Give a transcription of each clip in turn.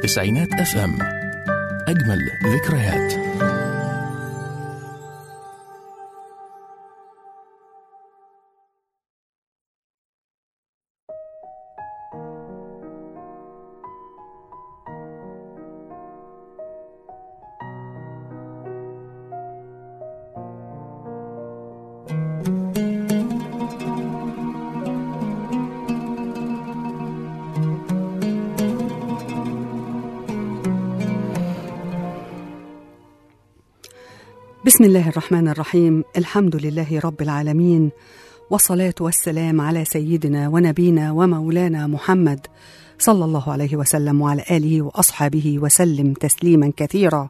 تسعينات اف ام اجمل ذكريات بسم الله الرحمن الرحيم الحمد لله رب العالمين والصلاة والسلام على سيدنا ونبينا ومولانا محمد صلى الله عليه وسلم وعلى آله وأصحابه وسلم تسليما كثيرا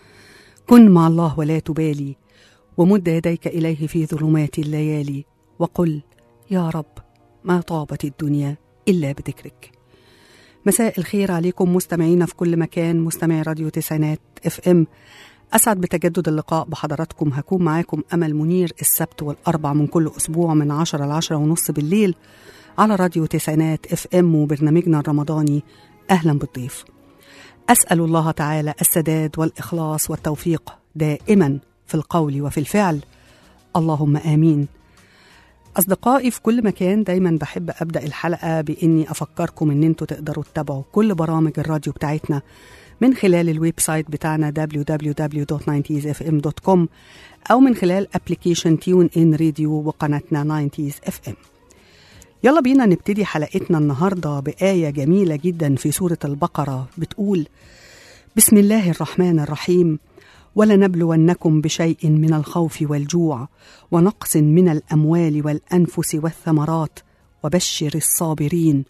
كن مع الله ولا تبالي ومد يديك إليه في ظلمات الليالي وقل يا رب ما طابت الدنيا إلا بذكرك مساء الخير عليكم مستمعينا في كل مكان مستمعي راديو تسعينات اف ام أسعد بتجدد اللقاء بحضراتكم هكون معاكم أمل منير السبت والأربع من كل أسبوع من عشرة لعشرة ونص بالليل على راديو تسعينات اف ام وبرنامجنا الرمضاني أهلا بالضيف أسأل الله تعالى السداد والإخلاص والتوفيق دائما في القول وفي الفعل اللهم آمين أصدقائي في كل مكان دايما بحب أبدأ الحلقة بإني أفكركم إن انتوا تقدروا تتابعوا كل برامج الراديو بتاعتنا من خلال الويب سايت بتاعنا www.90sfm.com أو من خلال ابلكيشن تيون إن راديو وقناتنا 90s FM يلا بينا نبتدي حلقتنا النهاردة بآية جميلة جدا في سورة البقرة بتقول بسم الله الرحمن الرحيم ولنبلونكم بشيء من الخوف والجوع ونقص من الأموال والأنفس والثمرات وبشر الصابرين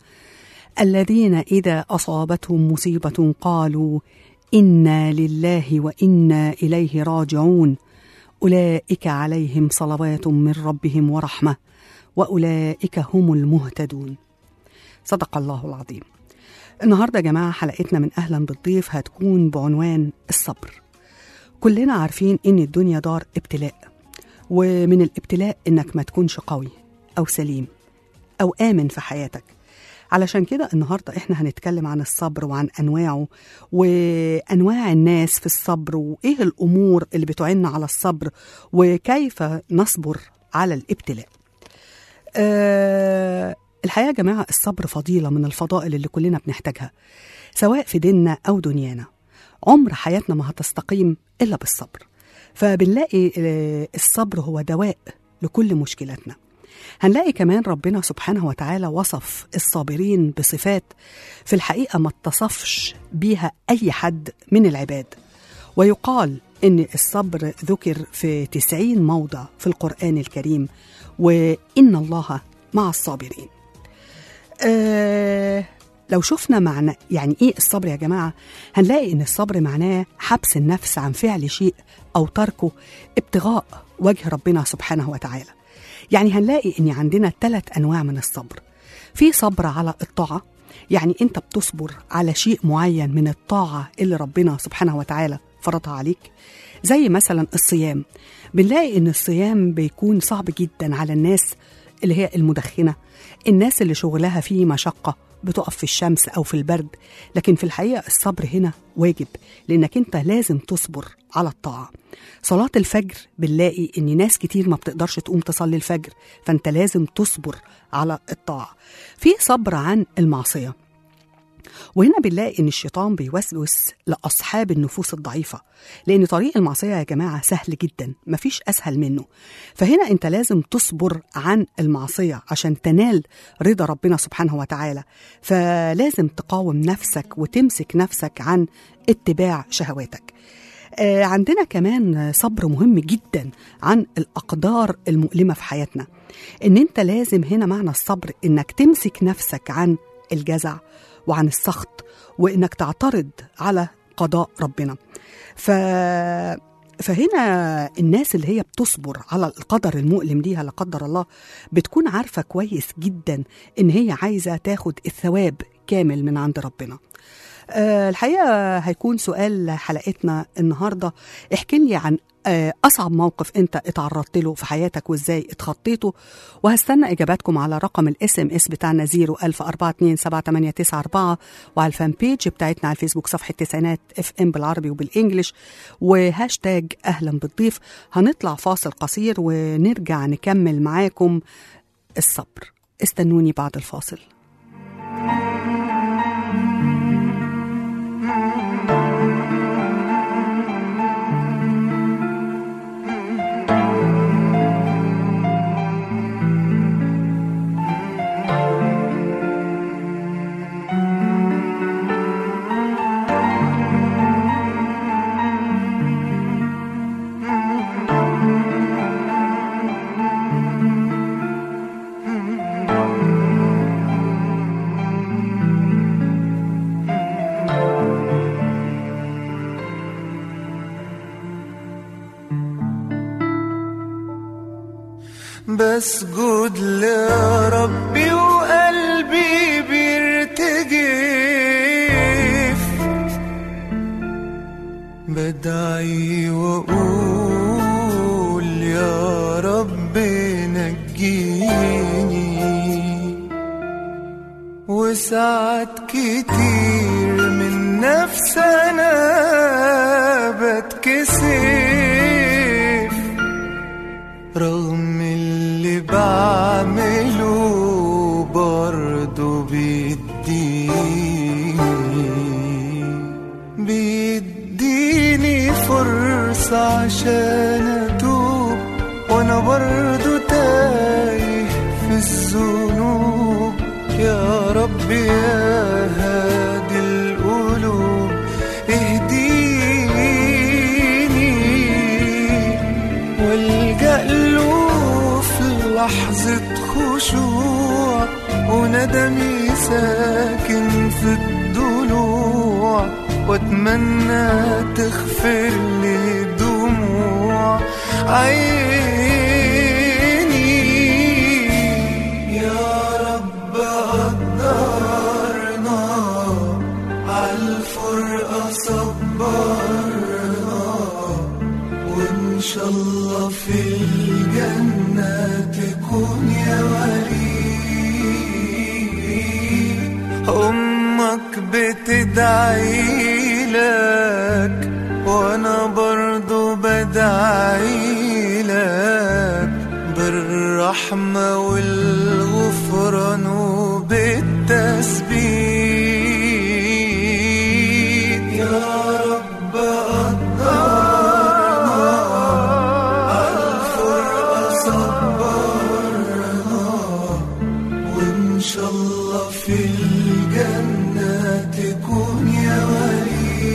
الذين اذا اصابتهم مصيبه قالوا انا لله وانا اليه راجعون اولئك عليهم صلوات من ربهم ورحمه واولئك هم المهتدون صدق الله العظيم النهارده يا جماعه حلقتنا من اهلا بالضيف هتكون بعنوان الصبر كلنا عارفين ان الدنيا دار ابتلاء ومن الابتلاء انك ما تكونش قوي او سليم او امن في حياتك علشان كده النهارده احنا هنتكلم عن الصبر وعن انواعه وانواع الناس في الصبر وايه الامور اللي بتعين على الصبر وكيف نصبر على الابتلاء. أه الحقيقه يا جماعه الصبر فضيله من الفضائل اللي كلنا بنحتاجها سواء في ديننا او دنيانا. عمر حياتنا ما هتستقيم الا بالصبر. فبنلاقي الصبر هو دواء لكل مشكلاتنا. هنلاقي كمان ربنا سبحانه وتعالى وصف الصابرين بصفات في الحقيقة ما اتصفش بيها أي حد من العباد ويقال إن الصبر ذكر في تسعين موضع في القرآن الكريم وإن الله مع الصابرين أه لو شفنا معنى يعني ايه الصبر يا جماعه هنلاقي ان الصبر معناه حبس النفس عن فعل شيء او تركه ابتغاء وجه ربنا سبحانه وتعالى يعني هنلاقي ان عندنا ثلاث انواع من الصبر في صبر على الطاعه يعني انت بتصبر على شيء معين من الطاعه اللي ربنا سبحانه وتعالى فرضها عليك زي مثلا الصيام بنلاقي ان الصيام بيكون صعب جدا على الناس اللي هي المدخنه الناس اللي شغلها فيه مشقه بتقف في الشمس او في البرد لكن في الحقيقه الصبر هنا واجب لانك انت لازم تصبر على الطاعه صلاه الفجر بنلاقي ان ناس كتير ما بتقدرش تقوم تصلي الفجر فانت لازم تصبر على الطاعه في صبر عن المعصيه وهنا بنلاقي ان الشيطان بيوسوس لاصحاب النفوس الضعيفه لان طريق المعصيه يا جماعه سهل جدا مفيش اسهل منه فهنا انت لازم تصبر عن المعصيه عشان تنال رضا ربنا سبحانه وتعالى فلازم تقاوم نفسك وتمسك نفسك عن اتباع شهواتك آه عندنا كمان صبر مهم جدا عن الاقدار المؤلمه في حياتنا ان انت لازم هنا معنى الصبر انك تمسك نفسك عن الجزع وعن السخط وانك تعترض على قضاء ربنا ف فهنا الناس اللي هي بتصبر على القدر المؤلم ليها لا قدر الله بتكون عارفه كويس جدا ان هي عايزه تاخد الثواب كامل من عند ربنا أه الحقيقه هيكون سؤال حلقتنا النهارده احكي لي عن آه، أصعب موقف أنت اتعرضت له في حياتك وإزاي اتخطيته وهستنى إجاباتكم على رقم الاس ام اس بتاعنا 010427894 وعلى الفان بيج بتاعتنا على الفيسبوك صفحة تسعينات اف ام بالعربي وبالإنجلش وهاشتاج أهلا بالضيف هنطلع فاصل قصير ونرجع نكمل معاكم الصبر استنوني بعد الفاصل بسجد لربي وقلبي بيرتجف بدعي واقول يا رب نجيني وساعات كتير من نفس انا بتكسف رغم اللي بعمله برضه بيديني بيديني فرصة عشان أتوب وأنا برضه تايه في الذنوب يا رب يا هادي القلوب اهديني والجأ له في لحظة خشوع وندمي ساكن في الضلوع واتمنى تغفر لي دموع عيني يا رب قدرنا عالفرقة صبرنا وإن شاء الله في الجنة تكون يا ولي أمك بتدعي لك وأنا برضو بدعي لك بالرحمة والغفران وبالتثبيت يا رب قدرنا عالفرقة صبرنا وإن شاء الله في الجنة تكون يا ولي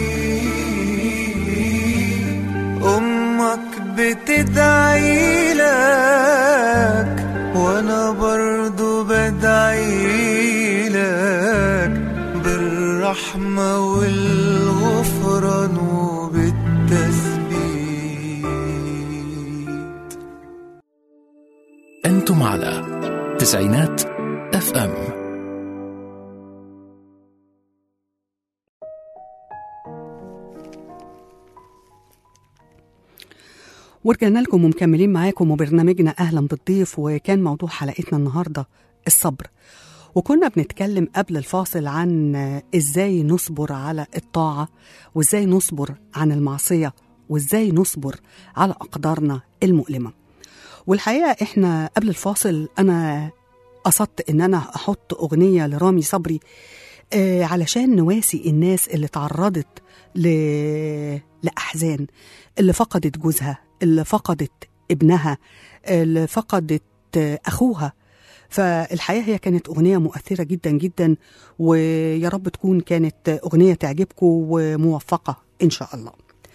أمك بتدعي لك وأنا برضو بدعي لك بالرحمة والغفران وبالتثبيت أنتم على تسعينات اف ام ورجعنا لكم ومكملين معاكم وبرنامجنا أهلا بالضيف وكان موضوع حلقتنا النهاردة الصبر وكنا بنتكلم قبل الفاصل عن إزاي نصبر على الطاعة وإزاي نصبر عن المعصية وإزاي نصبر على أقدارنا المؤلمة والحقيقة إحنا قبل الفاصل أنا قصدت إن أنا أحط أغنية لرامي صبري آه علشان نواسي الناس اللي تعرضت ل... لأحزان اللي فقدت جوزها اللي فقدت ابنها اللي فقدت آه، أخوها فالحقيقة هي كانت أغنية مؤثرة جدا جدا ويا رب تكون كانت أغنية تعجبكم وموفقة إن شاء الله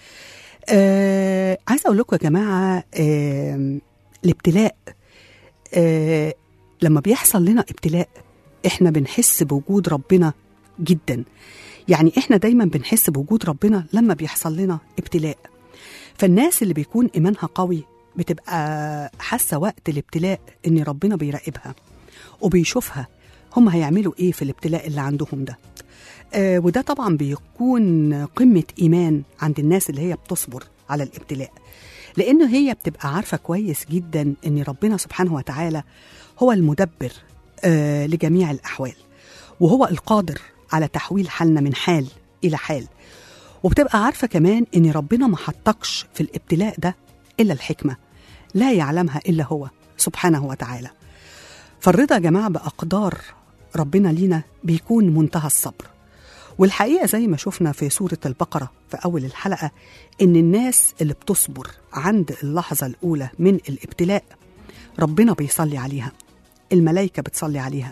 آه عايزة أقول لكم يا جماعة آه الابتلاء آه لما بيحصل لنا ابتلاء احنا بنحس بوجود ربنا جدا يعني احنا دايما بنحس بوجود ربنا لما بيحصل لنا ابتلاء فالناس اللي بيكون ايمانها قوي بتبقى حاسه وقت الابتلاء ان ربنا بيراقبها وبيشوفها هم هيعملوا ايه في الابتلاء اللي عندهم ده آه وده طبعا بيكون قمه ايمان عند الناس اللي هي بتصبر على الابتلاء لأنه هي بتبقى عارفة كويس جدا إن ربنا سبحانه وتعالى هو المدبر آه لجميع الأحوال وهو القادر على تحويل حالنا من حال إلى حال وبتبقى عارفة كمان إن ربنا ما حطكش في الابتلاء ده إلا الحكمة لا يعلمها إلا هو سبحانه وتعالى فالرضا يا جماعة بأقدار ربنا لينا بيكون منتهى الصبر والحقيقة زي ما شفنا في سورة البقرة في أول الحلقة إن الناس اللي بتصبر عند اللحظة الأولى من الابتلاء ربنا بيصلي عليها الملائكة بتصلي عليها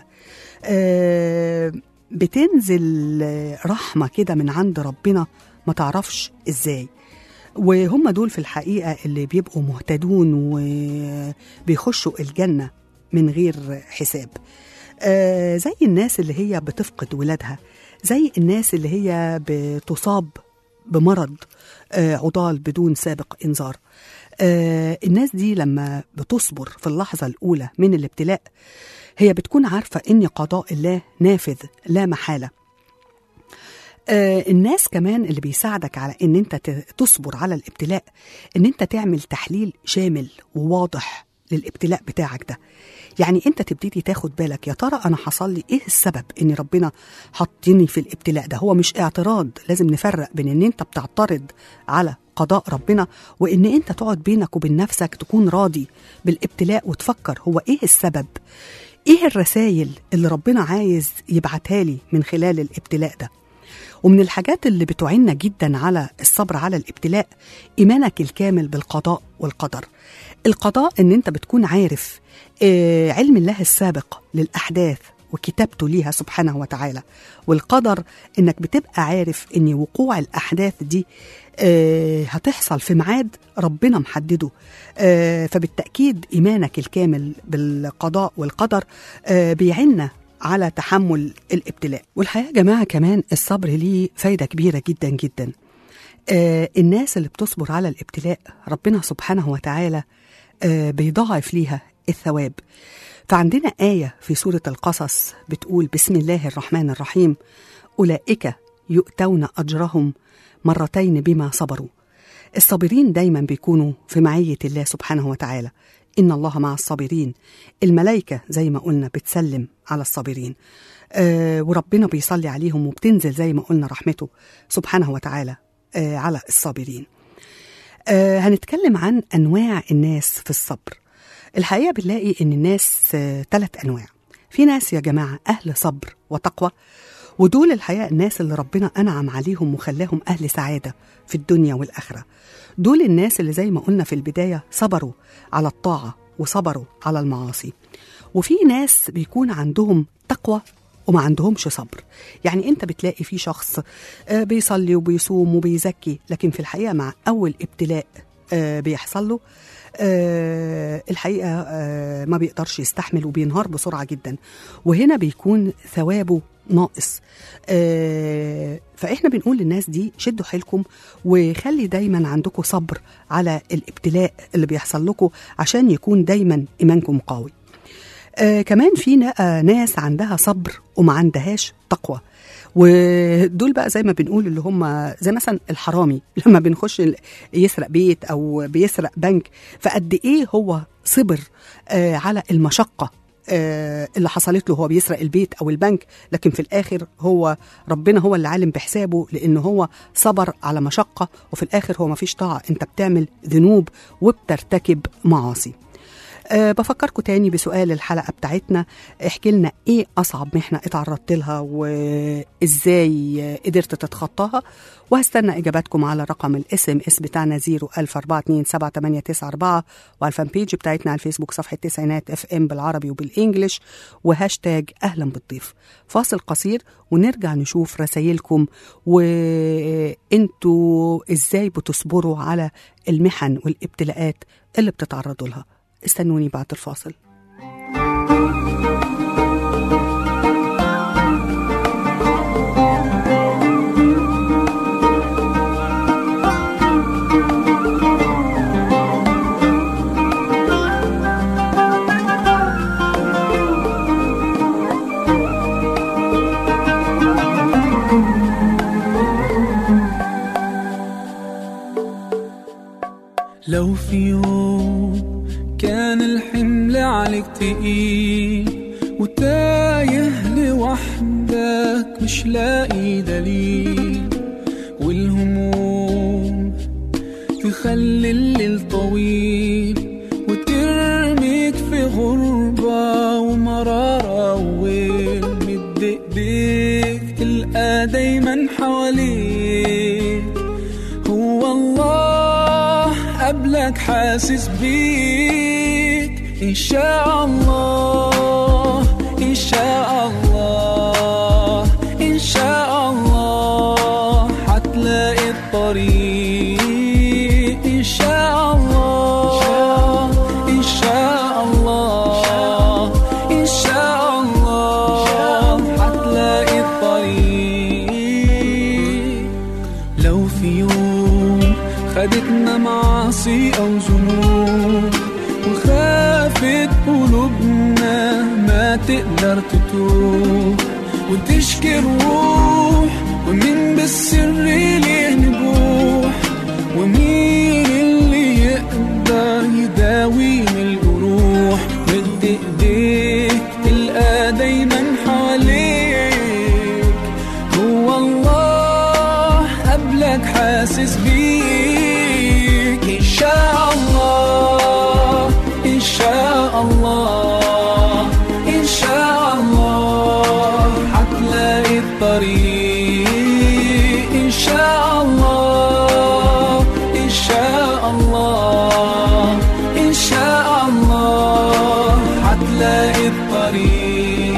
آه بتنزل رحمة كده من عند ربنا ما تعرفش إزاي وهم دول في الحقيقة اللي بيبقوا مهتدون وبيخشوا الجنة من غير حساب آه زي الناس اللي هي بتفقد ولادها زي الناس اللي هي بتصاب بمرض آه عضال بدون سابق انذار آه الناس دي لما بتصبر في اللحظة الأولى من الابتلاء هي بتكون عارفة إن قضاء الله نافذ لا محالة آه الناس كمان اللي بيساعدك على ان انت تصبر على الابتلاء ان انت تعمل تحليل شامل وواضح للابتلاء بتاعك ده يعني انت تبتدي تاخد بالك يا ترى انا حصل لي ايه السبب ان ربنا حطني في الابتلاء ده هو مش اعتراض لازم نفرق بين ان انت بتعترض على قضاء ربنا وان انت تقعد بينك وبين نفسك تكون راضي بالابتلاء وتفكر هو ايه السبب ايه الرسائل اللي ربنا عايز يبعتها لي من خلال الابتلاء ده ومن الحاجات اللي بتعيننا جدا على الصبر على الابتلاء ايمانك الكامل بالقضاء والقدر القضاء ان انت بتكون عارف آه علم الله السابق للاحداث وكتابته ليها سبحانه وتعالى والقدر انك بتبقى عارف ان وقوع الاحداث دي آه هتحصل في ميعاد ربنا محدده آه فبالتاكيد ايمانك الكامل بالقضاء والقدر آه بيعنا على تحمل الابتلاء والحقيقه يا جماعه كمان الصبر ليه فايده كبيره جدا جدا آه الناس اللي بتصبر على الابتلاء ربنا سبحانه وتعالى آه بيضاعف ليها الثواب فعندنا آية في سورة القصص بتقول بسم الله الرحمن الرحيم أولئك يؤتون أجرهم مرتين بما صبروا الصابرين دايما بيكونوا في معية الله سبحانه وتعالى إن الله مع الصابرين الملائكة زي ما قلنا بتسلم على الصابرين آه وربنا بيصلي عليهم وبتنزل زي ما قلنا رحمته سبحانه وتعالى آه على الصابرين آه هنتكلم عن أنواع الناس في الصبر الحقيقة بنلاقي إن الناس ثلاث آه أنواع في ناس يا جماعة أهل صبر وتقوى ودول الحقيقة الناس اللي ربنا أنعم عليهم وخلاهم أهل سعادة في الدنيا والآخرة دول الناس اللي زي ما قلنا في البداية صبروا على الطاعة وصبروا على المعاصي وفي ناس بيكون عندهم تقوى وما عندهمش صبر يعني انت بتلاقي في شخص بيصلي وبيصوم وبيزكي لكن في الحقيقة مع أول ابتلاء بيحصل له أه الحقيقة أه ما بيقدرش يستحمل وبينهار بسرعة جدا وهنا بيكون ثوابه ناقص أه فإحنا بنقول للناس دي شدوا حيلكم وخلي دايما عندكم صبر على الابتلاء اللي بيحصل لكم عشان يكون دايما إيمانكم قوي آه كمان في ناس عندها صبر وما عندهاش تقوى ودول بقى زي ما بنقول اللي هم زي مثلا الحرامي لما بنخش يسرق بيت او بيسرق بنك فقد ايه هو صبر آه على المشقه آه اللي حصلت له هو بيسرق البيت او البنك لكن في الاخر هو ربنا هو اللي عالم بحسابه لان هو صبر على مشقه وفي الاخر هو ما فيش طاعه انت بتعمل ذنوب وبترتكب معاصي أه بفكركم تاني بسؤال الحلقة بتاعتنا احكي لنا ايه أصعب محنة اتعرضت لها وازاي قدرت تتخطاها وهستنى إجاباتكم على رقم الاس ام اس بتاعنا 010427894 وعلى الفان بيج بتاعتنا على الفيسبوك صفحة تسعينات اف ام بالعربي وبالانجلش وهاشتاج أهلا بالضيف فاصل قصير ونرجع نشوف رسايلكم وانتوا ازاي بتصبروا على المحن والابتلاءات اللي بتتعرضوا لها استنوني بعد الفاصل لو في يوم كان الحمل عليك تقيل وتايه لوحدك مش لاقي دليل والهموم تخلي الليل طويل وترميك في غربة ومرارة ومد ايديك تلقى دايما حواليك هو الله قبلك حاسس بيك إن شاء الله إن شاء الله إن شاء الله هتلاقي الطريق إن شاء الله إن شاء الله إن شاء الله هتلاقي الطريق لو في يوم خدتنا معاصي أو ذنوب وخافت قلوبنا ما تقدر تتوب وتشكي الروح ومين بالسر ليه نبوح ومين اللي يقدر يداوي من الجروح مد ايديك تلقى دايما حواليك هو الله قبلك حاسس بيك إن شاء الله إن شاء الله إن شاء الله هتلاقي الطريق إن شاء الله إن شاء الله إن شاء الله هتلاقي الطريق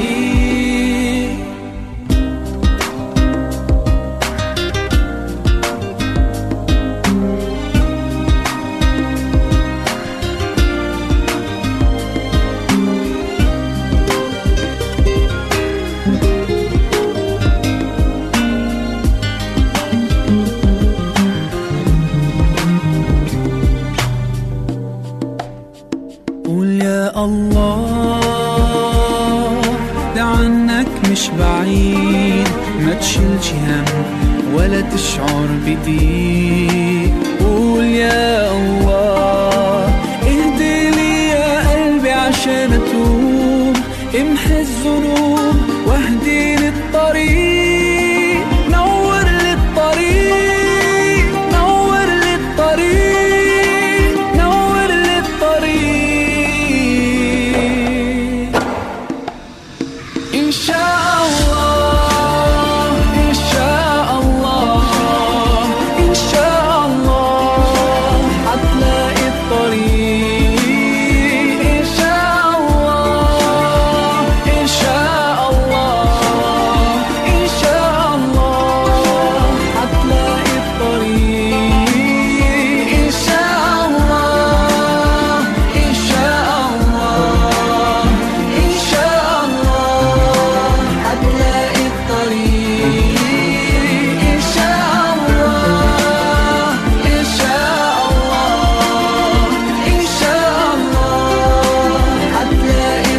قول يا الله ده عنك مش بعيد ما تشيلش هم ولا تشعر بضيق قول يا الله اهدي لي يا قلبي عشان اتوب امحي الذنوب واهدي للطريق نور للطريق نور للطريق نور للطريق إن شاء الله إن شاء الله إن شاء الله هتلاقي الطريق إن شاء الله إن شاء الله إن شاء الله هتلاقي الطريق إن شاء الله إن شاء الله إن شاء الله هتلاقي الطريق إن شاء الله إن شاء الله إن شاء الله هتلاقي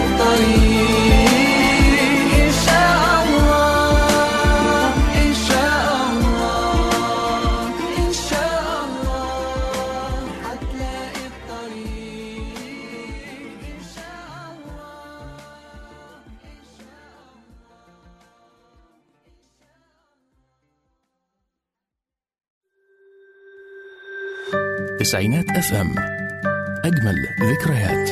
الطريق إن شاء الله إن شاء الله إن شاء الله هتلاقي الطريق إن شاء تسعينات اف ام اجمل ذكريات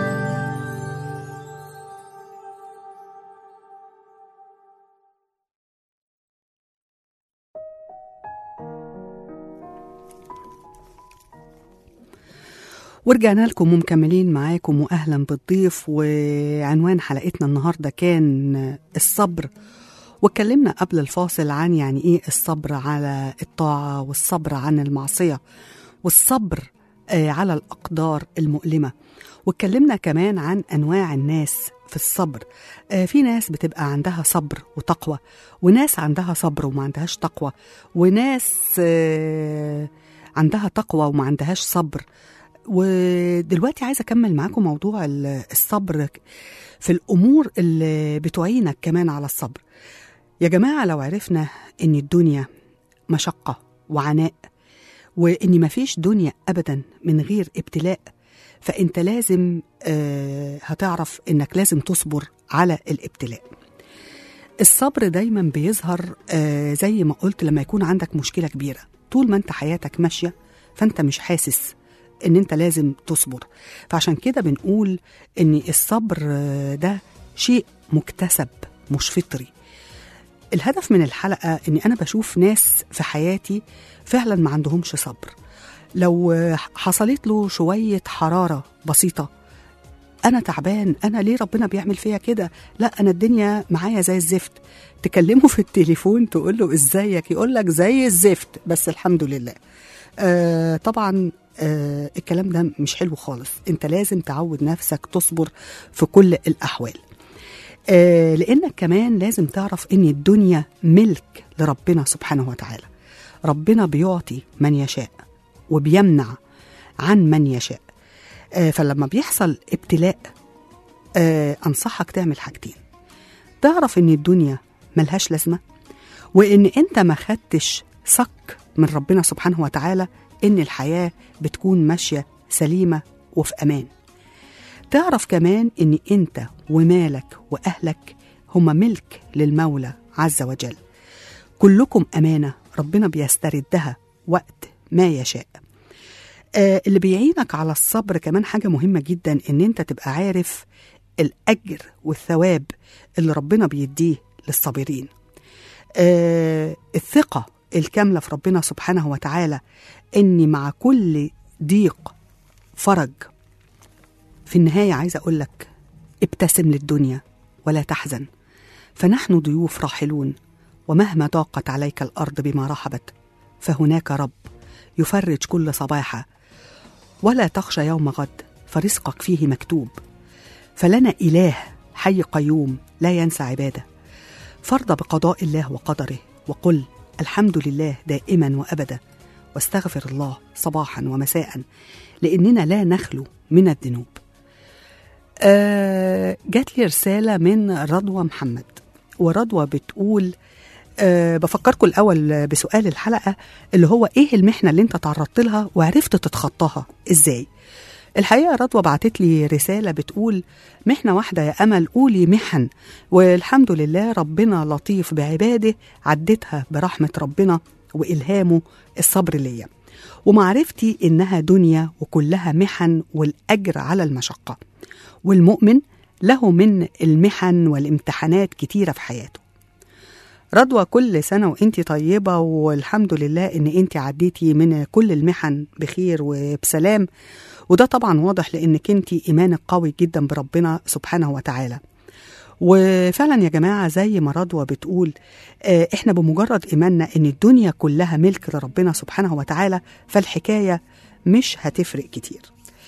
ورجعنا لكم ومكملين معاكم واهلا بالضيف وعنوان حلقتنا النهارده كان الصبر واتكلمنا قبل الفاصل عن يعني ايه الصبر على الطاعه والصبر عن المعصيه والصبر آه، على الاقدار المؤلمه واتكلمنا كمان عن انواع الناس في الصبر آه، في ناس بتبقى عندها صبر وتقوى وناس عندها صبر وما عندهاش تقوى وناس آه، عندها تقوى وما عندهاش صبر ودلوقتي عايزه اكمل معاكم موضوع ال- الصبر في الامور اللي بتعينك كمان على الصبر يا جماعه لو عرفنا ان الدنيا مشقه وعناء وإن مفيش دنيا أبدا من غير ابتلاء فأنت لازم آه هتعرف إنك لازم تصبر على الابتلاء الصبر دايما بيظهر آه زي ما قلت لما يكون عندك مشكلة كبيرة طول ما انت حياتك ماشية فانت مش حاسس ان انت لازم تصبر فعشان كده بنقول ان الصبر آه، ده شيء مكتسب مش فطري الهدف من الحلقة اني انا بشوف ناس في حياتي فعلا ما عندهمش صبر لو آه، حصلت له شوية حرارة بسيطة انا تعبان انا ليه ربنا بيعمل فيا كده لا انا الدنيا معايا زي الزفت تكلمه في التليفون تقول له ازيك يقول لك زي الزفت بس الحمد لله آه طبعا آه الكلام ده مش حلو خالص انت لازم تعود نفسك تصبر في كل الاحوال آه لانك كمان لازم تعرف ان الدنيا ملك لربنا سبحانه وتعالى ربنا بيعطي من يشاء وبيمنع عن من يشاء آه، فلما بيحصل ابتلاء آه، انصحك تعمل حاجتين تعرف ان الدنيا ملهاش لازمه وان انت ما خدتش صك من ربنا سبحانه وتعالى ان الحياه بتكون ماشيه سليمه وفي امان تعرف كمان ان انت ومالك واهلك هما ملك للمولى عز وجل كلكم امانه ربنا بيستردها وقت ما يشاء آه، اللي بيعينك على الصبر كمان حاجة مهمة جدا إن أنت تبقى عارف الأجر والثواب اللي ربنا بيديه للصابرين آه، الثقة الكاملة في ربنا سبحانه وتعالى إن مع كل ضيق فرج في النهاية عايزة أقول لك ابتسم للدنيا ولا تحزن فنحن ضيوف راحلون ومهما ضاقت عليك الأرض بما رحبت فهناك رب يفرج كل صباحة ولا تخشى يوم غد فرزقك فيه مكتوب فلنا إله حي قيوم لا ينسى عباده فارض بقضاء الله وقدره وقل الحمد لله دائما وأبدا واستغفر الله صباحا ومساء لأننا لا نخلو من الذنوب آه جات لي رسالة من رضوى محمد ورضوى بتقول أه بفكركم الأول بسؤال الحلقة اللي هو إيه المحنة اللي أنت تعرضت لها وعرفت تتخطاها إزاي؟ الحقيقة رضوى بعتت لي رسالة بتقول محنة واحدة يا أمل قولي محن والحمد لله ربنا لطيف بعباده عدتها برحمة ربنا وإلهامه الصبر ليا ومعرفتي إنها دنيا وكلها محن والأجر على المشقة والمؤمن له من المحن والامتحانات كتيرة في حياته رضوى كل سنة وانت طيبة والحمد لله ان انت عديتي من كل المحن بخير وبسلام وده طبعا واضح لانك انت ايمانك قوي جدا بربنا سبحانه وتعالى وفعلا يا جماعة زي ما رضوى بتقول آه، احنا بمجرد ايماننا ان الدنيا كلها ملك لربنا سبحانه وتعالى فالحكاية مش هتفرق كتير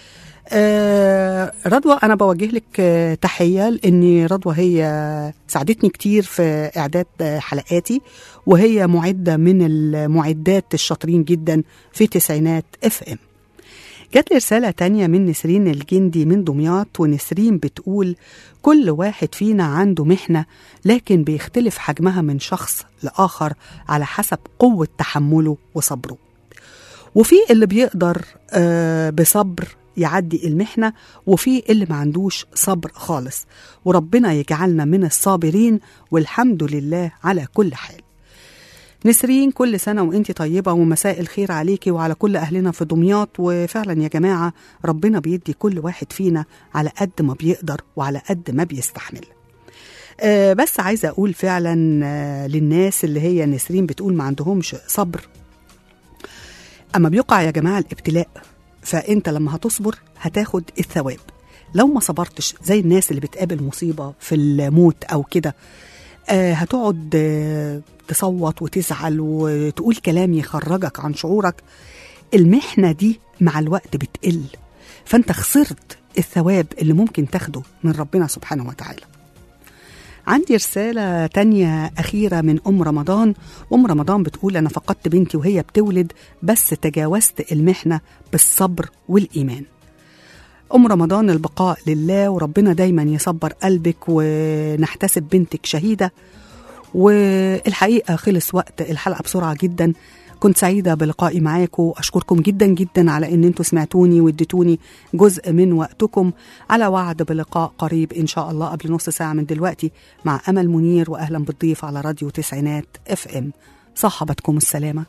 آه، رضوى انا بوجه لك آه، تحيه لان رضوى هي ساعدتني كتير في اعداد آه، حلقاتي وهي معده من المعدات الشاطرين جدا في تسعينات اف ام جات لي رسالة تانية من نسرين الجندي من دمياط ونسرين بتقول كل واحد فينا عنده محنة لكن بيختلف حجمها من شخص لآخر على حسب قوة تحمله وصبره وفي اللي بيقدر آه، بصبر يعدي المحنة وفي اللي ما عندوش صبر خالص وربنا يجعلنا من الصابرين والحمد لله على كل حال نسرين كل سنة وانت طيبة ومساء الخير عليكي وعلى كل أهلنا في دمياط وفعلا يا جماعة ربنا بيدي كل واحد فينا على قد ما بيقدر وعلى قد ما بيستحمل آه، بس عايزة أقول فعلا آه، للناس اللي هي نسرين بتقول ما عندهمش صبر أما بيقع يا جماعة الابتلاء فأنت لما هتصبر هتاخد الثواب لو ما صبرتش زي الناس اللي بتقابل مصيبة في الموت أو كده آه، هتقعد آه، تصوت وتزعل وتقول كلام يخرجك عن شعورك المحنة دي مع الوقت بتقل فأنت خسرت الثواب اللي ممكن تاخده من ربنا سبحانه وتعالى عندي رسالة تانية أخيرة من أم رمضان أم رمضان بتقول أنا فقدت بنتي وهي بتولد بس تجاوزت المحنة بالصبر والإيمان أم رمضان البقاء لله وربنا دايما يصبر قلبك ونحتسب بنتك شهيدة والحقيقة خلص وقت الحلقة بسرعة جدا كنت سعيدة بلقائي معاكم أشكركم جدا جدا على أن انتوا سمعتوني واديتوني جزء من وقتكم على وعد بلقاء قريب إن شاء الله قبل نص ساعة من دلوقتي مع أمل منير وأهلا بالضيف على راديو تسعينات اف ام صاحبتكم السلامة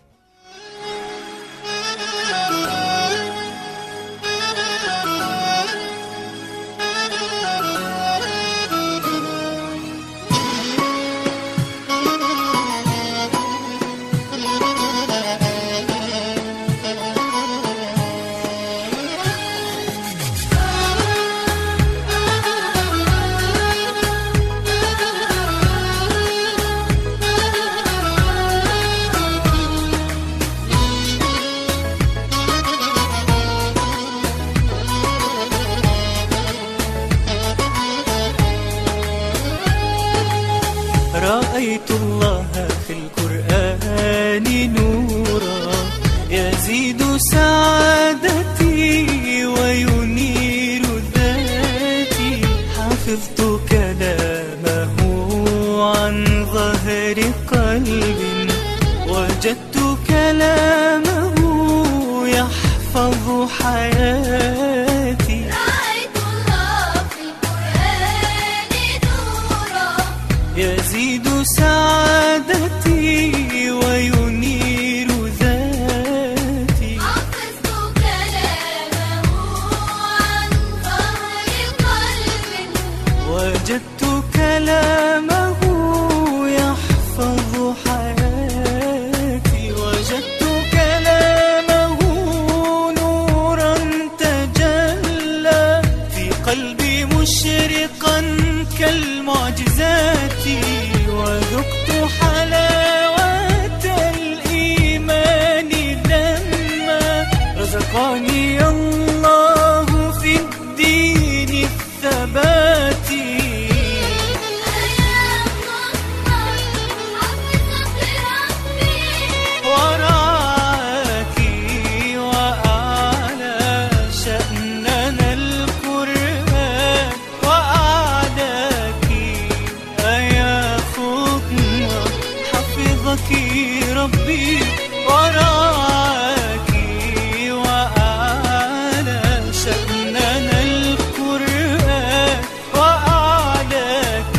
رأيت الله في القرآن نورا يزيد سعادتي وينير ذاتي حفظت كلامه عن ظهر قلب وجدت كلامه يحفظ حياتي رأيت الله في القرآن نورا يزيد سعادتي وينير ذاتي حفظت كلامه عن ظهر قلب وجدت كلامه يحفظ حياتي وجدت كلامه نورا تجلى في قلبي مشرقا كالمعجزات وذقت حلاوة الإيمان لما رزقني الله في الدين الثبات يا الله حفظك ربي ورعاك وأعلى شأننا القرآن وأعلاك أيا فاطمة حفظك ربي ورعاك وأعلى شأننا القرآن وأعلاك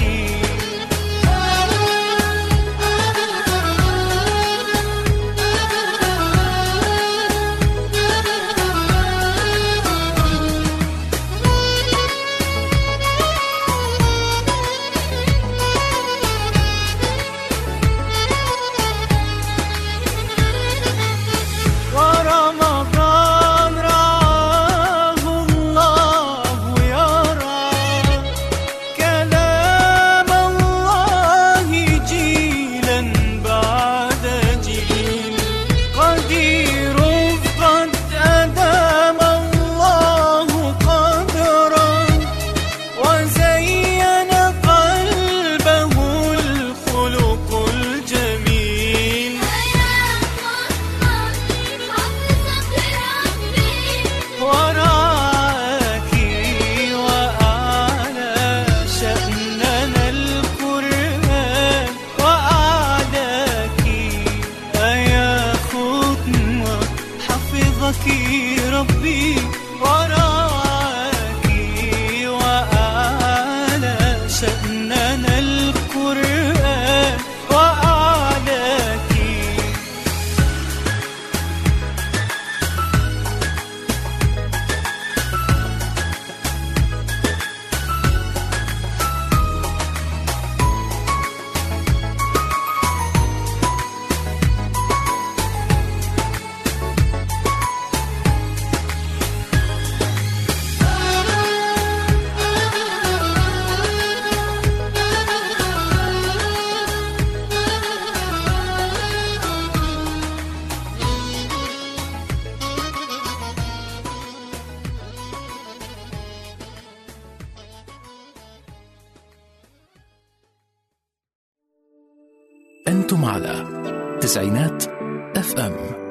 ورمضان رعاه الله يرى كلام الله جيلا بعد جيل قدير قد أدام الله قدرا وزين قلبه الخلق الجميل يا الله حفظك ربي ورعاك وأعلى شأننا القرآن وأعلاك أيا فاطمة حفظك ربي ورعاك وأعلى شأننا القرآن وأعلاك أنتم على تسعينات اف ام